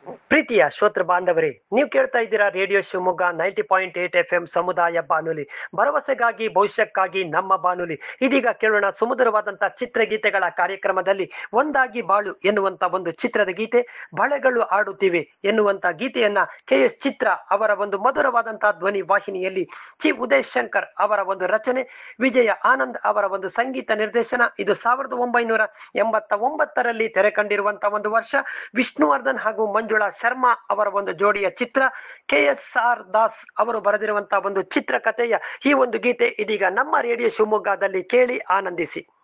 ಪ್ರೀತಿಯ ಶ್ರೋತೃ ಬಾಂಧವರೇ ನೀವು ಕೇಳ್ತಾ ಇದ್ದೀರಾ radio Shivamogga ninety point eight F M ಸಮುದಾಯ ಬಾನುಲಿ ಭರವಸೆಗಾಗಿ ಭವಿಷ್ಯಕ್ಕಾಗಿ ನಮ್ಮ ಬಾನುಲಿ ಇದೀಗ ಕೇಳೋಣ ಸುಮಧುರವಾದಂತಹ ಚಿತ್ರಗೀತೆಗಳ ಕಾರ್ಯಕ್ರಮದಲ್ಲಿ ಒಂದಾಗಿ ಬಾಳು ಎನ್ನುವಂತ ಒಂದು ಚಿತ್ರದ ಗೀತೆ ಬಳೆಗಳು ಆಡುತ್ತಿವೆ ಎನ್ನುವಂತ ಗೀತೆಯನ್ನ ಕೆ ಎಸ್ ಚಿತ್ರ ಅವರ ಒಂದು ಮಧುರವಾದಂತಹ ಧ್ವನಿ ವಾಹಿನಿಯಲ್ಲಿ ಚಿ ಉದಯ್ ಶಂಕರ್ ಅವರ ಒಂದು ರಚನೆ ವಿಜಯ ಆನಂದ್ ಅವರ ಒಂದು ಸಂಗೀತ ನಿರ್ದೇಶನ ಇದು ಸಾವಿರದ ಒಂಬೈನೂರ ಎಂಬತ್ತ ಒಂಬತ್ತರಲ್ಲಿ ತೆರೆ ಕಂಡಿರುವಂತಹ ಒಂದು ವರ್ಷ ವಿಷ್ಣುವರ್ಧನ್ ಹಾಗೂ ಮಂಜುಳಾ ಶರ್ಮಾ ಅವರ ಒಂದು ಜೋಡಿಯ ಚಿತ್ರ ಕೆ ಎಸ್ ಆರ್ ದಾಸ್ ಅವರು ಬರೆದಿರುವಂತಹ ಒಂದು ಚಿತ್ರಕಥೆಯ ಈ ಒಂದು ಗೀತೆ ಇದೀಗ ನಮ್ಮ ರೇಡಿಯೋ ಶಿವಮೊಗ್ಗದಲ್ಲಿ ಕೇಳಿ ಆನಂದಿಸಿ